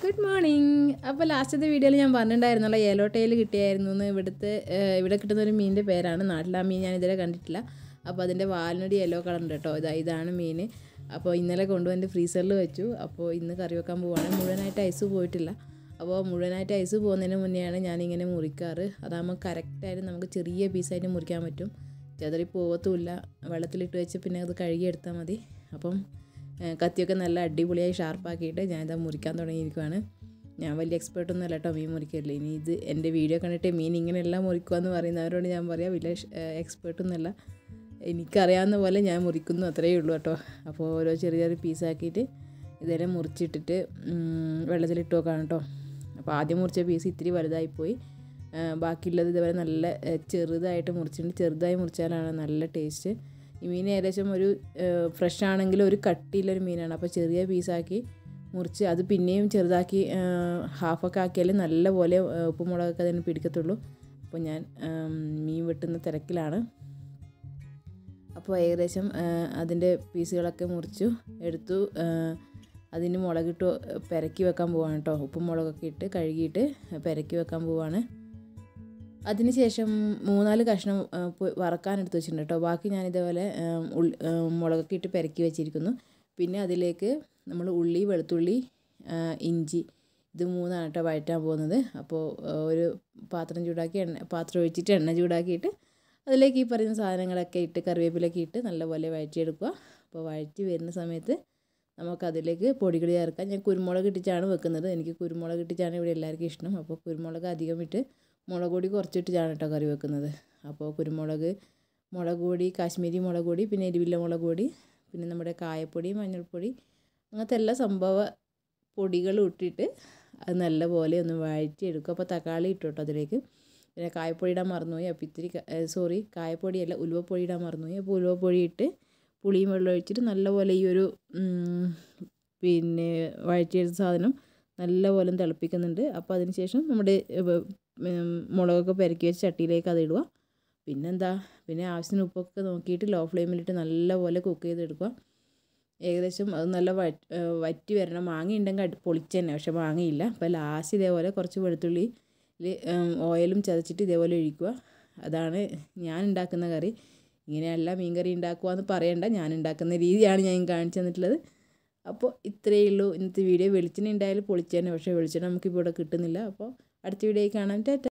good morning അപ്പോൾ ലാസ്റ്റത്തെ വീഡിയോയിൽ ഞാൻ പറഞ്ഞിട്ടുണ്ടായിരുന്നല്ലോ യെല്ലോ ടൈൽ കിട്ടിയായിരുന്നു എന്ന് ഇവിടുത്തെ ഏഹ്, ഇവിടെ കിട്ടുന്ന ഒരു മീനിൻ്റെ പേരാണ് നാട്ടിൽ ആ മീൻ ഞാൻ ഇതുവരെ കണ്ടിട്ടില്ല അപ്പോൾ അതിൻ്റെ വാലിനൊരു യെല്ലോ കളർ ഉണ്ട് കേട്ടോ ഇതാ ഇതാണ് മീൻ അപ്പോൾ ഇന്നലെ കൊണ്ടുവന്ന് ഫ്രീസറിൽ വെച്ചു അപ്പോൾ ഇന്ന് കറി വെക്കാൻ പോവാണ് മുഴുവനായിട്ട് ഐസ് പോയിട്ടില്ല അപ്പോൾ മുഴുവനായിട്ട് ഐസ് പോകുന്നതിന് മുന്നെയാണ് ഞാനിങ്ങനെ മുറിക്കാറ് അതാകുമ്പോൾ കറക്റ്റായിട്ട് നമുക്ക് ചെറിയ പീസായിട്ട് മുറിക്കാൻ പറ്റും ചെതറി പോകത്തുമില്ല വെള്ളത്തിലിട്ട് വെച്ച് പിന്നെ അത് കഴുകിയെടുത്താൽ മതി അപ്പം ഏഹ് കത്തിയൊക്കെ നല്ല അടിപൊളിയായി ഷാർപ്പാക്കിയിട്ട് ഞാനിത് മുറിക്കാൻ തുടങ്ങിയിരിക്കുവാണ് ഞാൻ വലിയ എക്സ്പേർട്ടൊന്നും അല്ല കേട്ടോ മീൻ മുറിക്കില്ല ഇനി ഇത് എൻ്റെ വീഡിയോ കണ്ടിട്ട് മീൻ ഇങ്ങനെയെല്ലാം മുറിക്കുമെന്ന് പറയുന്നവരോട് ഞാൻ പറയാം വലിയ എക്സ്പേർട്ടൊന്നുമല്ല എനിക്കറിയാവുന്ന പോലെ ഞാൻ മുറിക്കുന്നു അത്രയേ ഉള്ളൂ കേട്ടോ അപ്പോൾ ഓരോ ചെറിയ ചെറിയ പീസാക്കിയിട്ട് ഇതെല്ലാം മുറിച്ചിട്ടിട്ട് ഉം, വെള്ളത്തിലിട്ട് വെക്കാണ് കേട്ടോ അപ്പോൾ ആദ്യം മുറിച്ച പീസ് ഇത്തിരി വലുതായിപ്പോയി ആ, ബാക്കിയുള്ളത് ഇതുവരെ നല്ല ഏ, ചെറുതായിട്ട് മുറിച്ചിട്ടുണ്ട് ചെറുതായി മുറിച്ചാലാണ് നല്ല ടേസ്റ്റ് ഈ മീൻ ഏകദേശം ഒരു ഫ്രഷ് ആണെങ്കിൽ ഒരു കട്ടിയിലൊരു മീനാണ് അപ്പോൾ ചെറിയ പീസാക്കി മുറിച്ച് അത് പിന്നെയും ചെറുതാക്കി ഹാഫൊക്കെ ആക്കിയാൽ നല്ലപോലെ ആ, ഉപ്പും മുളകൊക്കെ അതിന് പിടിക്കത്തുള്ളൂ അപ്പോൾ ഞാൻ ആം, മീൻ വെട്ടുന്ന തിരക്കിലാണ് അപ്പോൾ ഏകദേശം അതിൻ്റെ പീസുകളൊക്കെ മുറിച്ചു എടുത്തു ആ, അതിന് മുളകിട്ട് പെരക്കി വെക്കാൻ പോവാണ് കേട്ടോ ഉപ്പും മുളകൊക്കെ ഇട്ട് കഴുകിയിട്ട് പെരക്കി വെക്കാൻ പോവാണ് അതിനുശേഷം മൂന്നാല് കഷ്ണം ആ, പൊ- വറക്കാൻ എടുത്ത് വെച്ചിട്ടുണ്ട് കേട്ടോ ബാക്കി ഞാൻ ഇതേപോലെ ആ, ഉള്ളി ആ, മുളകൊക്കെ ഇട്ട് പെരക്കി വെച്ചിരിക്കുന്നു പിന്നെ അതിലേക്ക് നമ്മൾ ഉള്ളി വെളുത്തുള്ളി ആ, ഇഞ്ചി ഇത് മൂന്നാണ് കേട്ടോ വഴറ്റാൻ പോകുന്നത് അപ്പോൾ ആ, ഒരു പാത്രം ചൂടാക്കി എണ്ണ പാത്രം ഒഴിച്ചിട്ട് എണ്ണ ചൂടാക്കിയിട്ട് അതിലേക്ക് ഈ പറയുന്ന സാധനങ്ങളൊക്കെ ഇട്ട് കറിവേപ്പിലൊക്കെ ഇട്ട് നല്ലപോലെ വഴറ്റിയെടുക്കുക അപ്പോൾ വഴറ്റി വരുന്ന സമയത്ത് നമുക്കതിലേക്ക് പൊടികൾ ചേർക്കാം ഞാൻ കുരുമുളക് ഇട്ടിട്ടാണ് വെക്കുന്നത് എനിക്ക് കുരുമുളക് ഇട്ടിട്ടാണ് ഇവിടെ എല്ലാവർക്കും ഇഷ്ടം അപ്പോൾ കുരുമുളക് അധികം ഇട്ട് മുളക് പൊടി കുറച്ചിട്ടിട്ടാണ് കേട്ടോ കറി വെക്കുന്നത് അപ്പോൾ കുരുമുളക് മുളക് പൊടി കാശ്മീരി മുളക് പൊടി പിന്നെ എരിവില്ല മുളക് പൊടി പിന്നെ നമ്മുടെ കായപ്പൊടി മഞ്ഞൾപ്പൊടി അങ്ങനത്തെ എല്ലാ സംഭവ പൊടികളും ഇട്ടിട്ട് അത് നല്ലപോലെ ഒന്ന് വഴറ്റിയെടുക്കും അപ്പോൾ തക്കാളി ഇട്ടു കേട്ടോ അതിലേക്ക് പിന്നെ കായപ്പൊടി ഇടാൻ മറന്നുപോയി അപ്പോൾ ഇത്തിരി സോറി കായപ്പൊടിയല്ല ഉലുവപ്പൊടി ഇടാൻ മറന്നുപോയി അപ്പോൾ ഉലുവപ്പൊടി ഇട്ട് പുളിയും വെള്ളം ഒഴിച്ചിട്ട് നല്ലപോലെ ഈ ഒരു ഉം, പിന്നെ വഴറ്റിയെടുത്ത സാധനം നല്ലപോലെ തിളപ്പിക്കുന്നുണ്ട് അപ്പോൾ അതിന് ശേഷം നമ്മുടെ ഏഹ്, ഉം, മുളകൊക്കെ പെരക്കി വെച്ച് ചട്ടിയിലേക്ക് അത് ഇടുക പിന്നെന്താ പിന്നെ ആവശ്യത്തിന് ഉപ്പൊക്കെ നോക്കിയിട്ട് ലോ ഫ്ലെയിമിലിട്ട് നല്ലപോലെ കുക്ക് ചെയ്തെടുക്കുക ഏകദേശം അത് നല്ല വറ്റ് ഏഹ് വറ്റി വരണം മാങ്ങ ഉണ്ടെങ്കിൽ അടി പൊളിച്ച് തന്നെ പക്ഷെ മാങ്ങയില്ല അപ്പോൾ ലാസ്റ്റ് ഇതേപോലെ കുറച്ച് വെളുത്തുള്ളി ഓയിലും ചതച്ചിട്ട് ഇതേപോലെ ഒഴിക്കുക അതാണ് ഞാൻ ഉണ്ടാക്കുന്ന കറി ഇങ്ങനെയല്ല മീൻ കറി ഉണ്ടാക്കുക എന്ന് പറയണ്ട ഞാൻ ഉണ്ടാക്കുന്ന രീതിയാണ് ഞാൻ കാണിച്ചു തന്നിട്ടുള്ളത് അപ്പോൾ ഇത്രയേ ഉള്ളൂ ഇന്നത്തെ വീഡിയോ വെളിച്ചെണ്ണ ഉണ്ടായാലും പൊളിച്ച് തന്നെ പക്ഷേ വെളിച്ചെണ്ണ നമുക്കിപ്പോൾ ഇവിടെ കിട്ടുന്നില്ല അപ്പോൾ അടുത്ത വീഡിയോയിൽ കാണാൻ ടാറ്റ